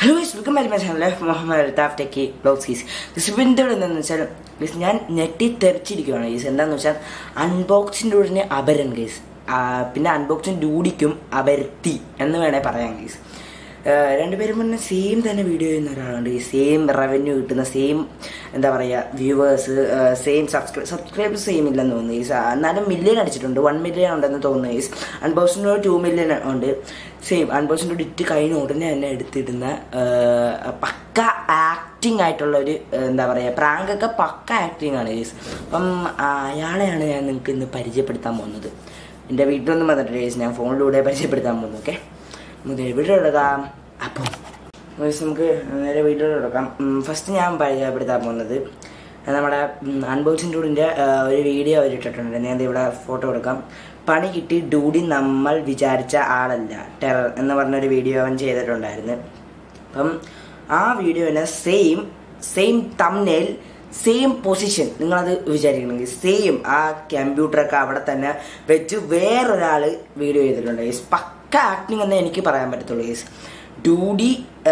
Hello welcome back my channel Muhammad Althaf techie blog സീസ് ദിസ്ബിൻ്റെ എന്താണെന്ന് വെച്ചാൽ ഗീസ് ഞാൻ ഞെട്ടി തെറിച്ചിരിക്കുകയാണ് ഗീസ് എന്താണെന്ന് വെച്ചാൽ അൺബോക്സിൻ്റെ ഉടനെ അപരൻ ഗീസ് പിന്നെ അൺബോക്സിങ് ഡൂഡിക്കും അപരത്തി എന്ന് വേണേൽ പറയാം ഗീസ് രണ്ടുപേരും പിന്നെ സെയിം തന്നെ വീഡിയോ ചെയ്യുന്ന ഒരാളുണ്ട് ഈ സെയിം റവന്യൂ കിട്ടുന്ന സെയിം എന്താ പറയുക viewers same subscribe subscribers same ഇല്ലെന്ന് തോന്നുന്നു ഈസ് എന്നാലും മില്യൺ അടിച്ചിട്ടുണ്ട് വൺ മില്യൺ ഉണ്ടെന്ന് തോന്നുന്നു ഈസ് അൺബോക്സിൻ്റെ ടു മില്യൺ ഉണ്ട് സെയിം അൺബോക്സിൻ്റെ ഡിറ്റ് കഴിഞ്ഞ ഉടനെ തന്നെ എടുത്തിടുന്ന പക്ക ആക്ടിങ് ആയിട്ടുള്ള ഒരു എന്താ പറയുക പ്രാങ്കൊക്കെ പക്ക ആക്ടിങ് ആണ് ഈസ് അപ്പം അയാളെയാണ് ഞാൻ നിങ്ങൾക്ക് ഇന്ന് പരിചയപ്പെടുത്താൻ പോകുന്നത് എൻ്റെ വീട്ടിലൊന്നും വന്നിട്ടില്ല ഈസ് ഞാൻ ഫോണിലൂടെ പരിചയപ്പെടുത്താൻ പോകുന്നു ഓക്കെ മുതൽ വീഡിയോ എടുക്കാം അപ്പം ഗൈസ് നമുക്ക് നേരെ വീഡിയോ എടുക്കാം ഫസ്റ്റ് ഞാൻ പരിചയപ്പെടുത്താൻ പോകുന്നത് നമ്മുടെ അൺബോക്സിംഗ് ഡൂഡിൻ്റെ ഒരു വീഡിയോ അവർ ഇട്ടിട്ടുണ്ട് ഞാൻ ഇവിടെ ഫോട്ടോ എടുക്കാം പണി കിട്ടി ഡൂഡി നമ്മൾ വിചാരിച്ച ആളല്ല ടെറർ എന്ന് പറഞ്ഞൊരു വീഡിയോ അവൻ ചെയ്തിട്ടുണ്ടായിരുന്നു അപ്പം ആ വീഡിയോനെ same same thumbnail same position നിങ്ങളത് വിചാരിക്കണമെങ്കിൽ സെയിം ആ കമ്പ്യൂട്ടറൊക്കെ അവിടെ തന്നെ വെച്ച് വേറൊരാൾ വീഡിയോ ചെയ്തിട്ടുണ്ട് ഗൈസ് പക്ക ആക്ടിങ് എന്നേ എനിക്ക് പറയാൻ പറ്റത്തുള്ളൂ ഗൈസ് ഡൂഡി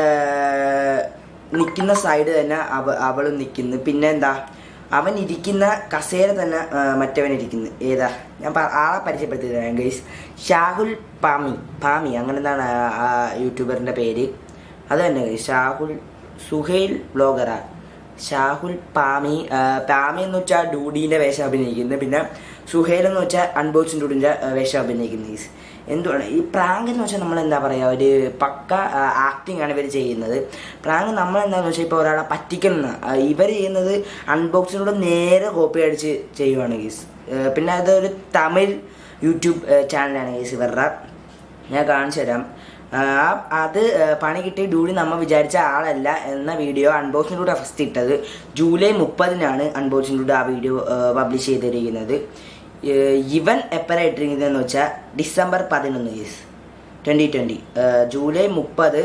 നിൽക്കുന്ന സൈഡ് തന്നെ അവ അവളും നിൽക്കുന്നു പിന്നെ എന്താ അവൻ ഇരിക്കുന്ന കസേര തന്നെ മറ്റവൻ ഇരിക്കുന്നു ഏതാ ഞാൻ ആളെ പരിചയപ്പെടുത്തി തരാം ഗൈസ് ഷാഹുൽ പാമി പാമി അങ്ങനെ എന്താണ് ആ യൂട്യൂബറിൻ്റെ പേര് അത് തന്നെ ഗൈസ് ഷാഹുൽ സുഹൈൽ ബ്ലോഗറാ ഷാഹുൽ പാമി പാമി എന്ന് വെച്ചാൽ ഡൂഡീൻ്റെ വേഷം അഭിനയിക്കുന്നത് പിന്നെ സുഹേൽ എന്ന് വെച്ചാൽ അൺബോക്സിൻ ഡൂഡിൻ്റെ വേഷം അഭിനയിക്കുന്നത് ഗൈസ് എന്തുവാണ് ഈ പ്രാങ്ക് എന്ന് വെച്ചാൽ നമ്മൾ എന്താ പറയുക ഒരു പക്ക ആക്ടിങ് ആണ് ഇവർ ചെയ്യുന്നത് പ്രാങ്ക് നമ്മൾ എന്താണെന്ന് വെച്ചാൽ ഇപ്പോൾ ഒരാളെ പറ്റിക്കുന്ന ഇവർ ചെയ്യുന്നത് അൺബോക്സിനോട് നേരെ കോപ്പി അടിച്ച് ചെയ്യുവാണ് ഗീസ് പിന്നെ അതൊരു തമിഴ് യൂട്യൂബ് ചാനലാണ് ഗീസ് ഇവരുടെ ഞാൻ കാണിച്ചു തരാം അത് പണി കിട്ടി ഡൂഡി നമ്മൾ വിചാരിച്ച ആളല്ല എന്ന വീഡിയോ അൺബോക്സിലൂടെ ഫസ്റ്റ് ഇട്ടത് ജൂലൈ മുപ്പതിനാണ് അൺബോക്സിലൂടെ ആ വീഡിയോ പബ്ലിഷ് ചെയ്തിരിക്കുന്നത് ഇവൻ എപ്പോഴാണ് ഇട്ടിരിക്കുന്നതെന്ന് വെച്ചാൽ ഡിസംബർ പതിനൊന്ന് ഗീസ് ട്വൻറ്റി ട്വൻറ്റി ജൂലൈ മുപ്പത്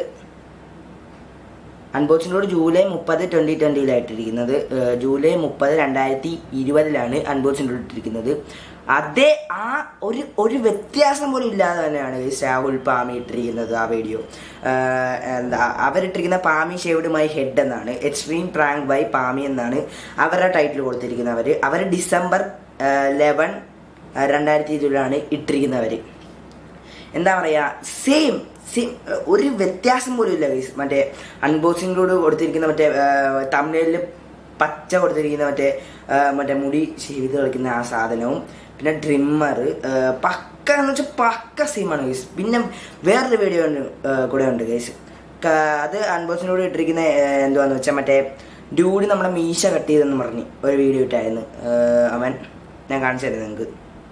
അൺബോക്സിനോട് ജൂലൈ മുപ്പത് ട്വൻറ്റി ട്വൻറ്റിയിലായിട്ടിരിക്കുന്നത് ജൂലൈ മുപ്പത് രണ്ടായിരത്തി ഇരുപതിലാണ് അൺബോക്സിനോട് ഇട്ടിരിക്കുന്നത് അതേ ആ ഒരു ഒരു വ്യത്യാസം പോലും ഇല്ലാതെ തന്നെയാണ് ഈ രാഹുൽ പാമി ഇട്ടിരിക്കുന്നത് ആ വീഡിയോ എന്താ അവരിട്ടിരിക്കുന്ന പാമി ഷേവ്ഡ് മൈ ഹെഡ് എന്നാണ് എക്സ്ട്രീം പ്രാങ്ക് ബൈ പാമി എന്നാണ് അവരുടെ ടൈറ്റിൽ കൊടുത്തിരിക്കുന്നത് അവർ അവർ ഡിസംബർ ലെവൻ രണ്ടായിരത്തി ഇരുപതിലാണ് ഇട്ടിരിക്കുന്നവർ എന്താ പറയുക സെയിം സെയിം ഒരു വ്യത്യാസം പോലും ഇല്ല ഗൈസ് മറ്റേ അൺബോക്സിങ്ങിലൂടെ കൊടുത്തിരിക്കുന്ന മറ്റേ തമിഴിൽ പച്ച കൊടുത്തിരിക്കുന്ന മറ്റേ മറ്റേ മുടി ചെയ്ത് കളിക്കുന്ന ആ സാധനവും പിന്നെ ട്രിമ്മർ പക്ക എന്ന് വെച്ചാൽ പക്ക സെയിമാണ് ഗൈസ് പിന്നെ വേറൊരു വീഡിയോ കൂടെ ഉണ്ട് ഗൈസ് അത് അൺബോക്സിനോട് ഇട്ടിരിക്കുന്ന എന്തുവാന്ന് വെച്ചാൽ മറ്റേ ഡ്യൂഡ് നമ്മുടെ മീശ കട്ട് ചെയ്തെന്ന് പറഞ്ഞ് ഒരു വീഡിയോ ഇട്ടായിരുന്നു അവൻ ഞാൻ കാണിച്ചു തരാം നിങ്ങൾക്ക്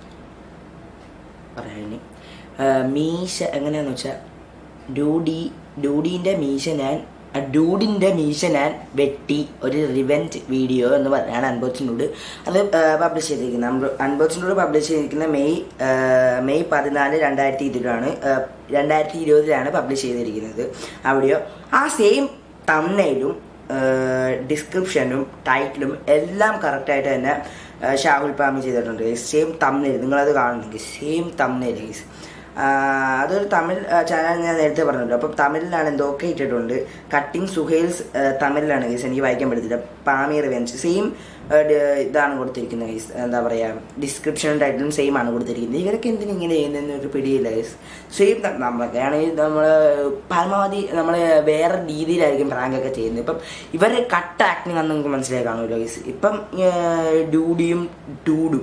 പറയാൻ മീശ എങ്ങനെയാന്ന് വെച്ചാൽ ഡൂഡി ഡൂഡീൻ്റെ മീശ ഞാൻ ഡൂഡിൻ്റെ മീശ ഞാൻ വെട്ടി ഒരു റിവെൻറ്റ് വീഡിയോ എന്ന് പറഞ്ഞാണ് അൺബോക്സിനോട് അത് പബ്ലിഷ് ചെയ്തിരിക്കുന്നത് അൺബോക്സിനോട് പബ്ലിഷ് ചെയ്തിരിക്കുന്ന മെയ് മെയ് പതിനാല് രണ്ടായിരത്തി ഇരുപതിലാണ് രണ്ടായിരത്തി ഇരുപതിലാണ് പബ്ലിഷ് ചെയ്തിരിക്കുന്നത് ആ വീഡിയോ ആ സെയിം തമ്മയിലും ഡിസ്ക്രിപ്ഷനും ടൈറ്റിലും എല്ലാം കറക്റ്റായിട്ട് തന്നെ ഷാഹുൽ പാമി ചെയ്തിട്ടുണ്ട് സെയിം തമ്മിൽ നിങ്ങളത് കാണുന്നെങ്കിൽ സെയിം തമ്മിൽ ഗൈസ് അതൊരു തമിഴ് ചാനൽ ഞാൻ നേരത്തെ പറഞ്ഞല്ലോ അപ്പം തമിഴിലാണ് എന്തൊക്കെ ഇട്ടിട്ടുണ്ട് കട്ടിങ് സുഹേൽസ് തമിഴിലാണ് ഗൈസ് എനിക്ക് വായിക്കാൻ പറ്റത്തില്ല പാമി റിവെഞ്ച് സെയിം ഇതാണ് കൊടുത്തിരിക്കുന്നത് ഗൈസ് എന്താ പറയുക ഡിസ്ക്രിപ്ഷനും ടൈറ്റിലും സെയിം ആണ് കൊടുത്തിരിക്കുന്നത് ഇവരൊക്കെ എന്തിനു ഇങ്ങനെ ചെയ്യുന്നതെന്ന് ഒരു പിടിയില്ല ഗൈസ് സെയിം നമ്മളൊക്കെ ആണെങ്കിൽ നമ്മൾ പരമാവധി നമ്മൾ വേറെ രീതിയിലായിരിക്കും പ്രാങ്കൊക്കെ ചെയ്യുന്നത് ഇപ്പം ഇവരെ കട്ട് ആക്ടിങ് ആണെന്ന് നമുക്ക് മനസ്സിലായി കാണുമല്ലോ ഗൈസ് ഇപ്പം ഡൂഡിയും ടൂഡും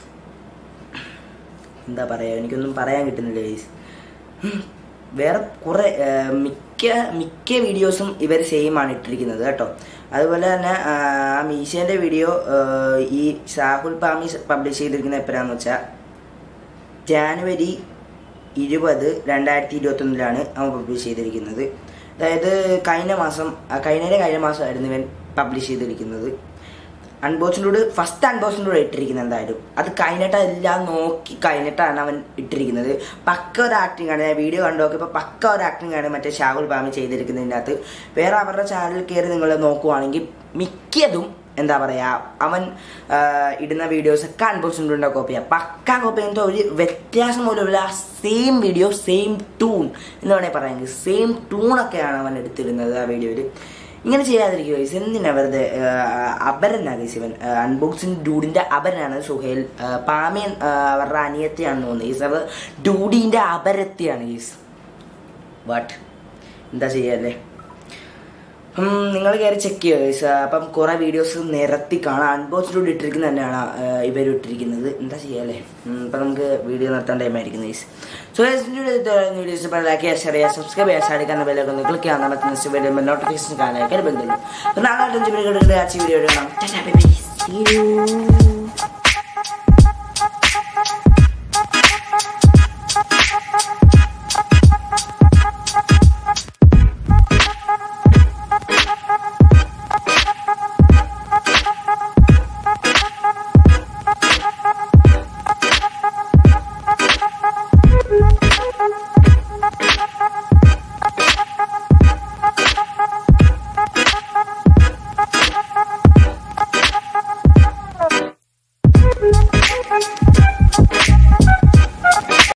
എന്താ പറയുക എനിക്കൊന്നും പറയാൻ കിട്ടുന്നില്ല ഗൈസ് വേറെ കുറേ മിക്ക മിക്ക വീഡിയോസും ഇവർ സെയിം ആണ് ഇട്ടിരിക്കുന്നത് കേട്ടോ അതുപോലെ തന്നെ ആ മീശേൻ്റെ വീഡിയോ ഈ ഷാഹുൽ പാമി പബ്ലിഷ് ചെയ്തിരിക്കുന്ന എപ്പോഴാന്ന് വെച്ചാൽ ജാനുവരി ഇരുപത് രണ്ടായിരത്തി ഇരുപത്തൊന്നിലാണ് അവൻ പബ്ലിഷ് ചെയ്തിരിക്കുന്നത് അതായത് കഴിഞ്ഞ മാസം കഴിഞ്ഞ കഴിഞ്ഞ മാസമായിരുന്നു ഇവൻ പബ്ലിഷ് ചെയ്തിരിക്കുന്നത് അൺബോക്സിലൂടെ ഫസ്റ്റ് അൺബോക്സിലൂടെ ഇട്ടിരിക്കുന്നത് എന്തായാലും അത് കഴിഞ്ഞിട്ട് എല്ലാം നോക്കി കഴിഞ്ഞിട്ടാണ് അവൻ ഇട്ടിരിക്കുന്നത് പക്ക ഒരു ആക്ടിങ് ആണ് ഞാൻ വീഡിയോ കണ്ടു നോക്കിയപ്പോൾ പക്ക ഒരു ആക്ടിങ് ആണ് മറ്റേ ഷാഹുൽ ബാമി ചെയ്തിരിക്കുന്നതിൻ്റെ അകത്ത് വേറെ അവരുടെ ചാനലിൽ കയറി നിങ്ങൾ നോക്കുവാണെങ്കിൽ മിക്കതും എന്താ പറയാ അവൻ ആ, ഇടുന്ന വീഡിയോസ് ഒക്കെ അൺബോക്സിൻ്റെ കോപ്പിയാണ് പക്ക കോപ്പി എന്തോ ഒരു വ്യത്യാസം പോലുമില്ല സെയിം വീഡിയോ സെയിം ടൂൺ എന്ന് വേണമെങ്കിൽ പറയാമെങ്കിൽ സെയിം ടൂണൊക്കെയാണ് അവൻ എടുത്തിരുന്നത് ആ വീഡിയോയിൽ ഇങ്ങനെ ചെയ്യാതിരിക്കുക ഗൈസ് എന്തിനാ വെറുതെ അപരനാ ഗൈസ് ഇവൻ അൺബോക്സിങ് ഡൂഡിന്റെ അപരനാണ് സുഹേൽ ആ, പാമിയൻ ആ, അവരുടെ അനിയത്തിയാണെന്ന് തോന്നുന്നു ഗൈസ് അത് ഡൂഡിന്റെ അപരത്തിയാണ് ഗൈസ് ബട്ട് എന്താ ചെയ്യല്ലേ നിങ്ങൾ കയറി ചെക്ക് ചെയ്യുക ഗൈസ് അപ്പം കുറേ വീഡിയോസ് നിരത്തി കാണാം അൺബോക്സിലൂടെ ഇട്ടിരിക്കുന്നത് തന്നെയാണ് ഇവർ ഇട്ടിരിക്കുന്നത് എന്താ ചെയ്യാല്ലേ അപ്പം നമുക്ക് വീഡിയോ നിർത്താൻ ടൈം ആയിരിക്കും ഗൈസ് സോ വീഡിയോസ് ഇപ്പോൾ ലൈക്ക് ചെയ്യുക ഷെയർ ചെയ്യുക സബ്സ്ക്രൈബ് ചെയ്യുക ഷാഡിക്കാൻ ബെല്ലൊക്കെ ഒന്ന് ക്ലിക്ക് ചെയ്യാൻ നമുക്ക് വീഡിയോ നോട്ടിഫിക്കേഷൻ കാണാനായിട്ട് ബന്ധുള്ളൂ നാളെ അഞ്ച് വീഡിയോ വീഡിയോ കാണാം See you.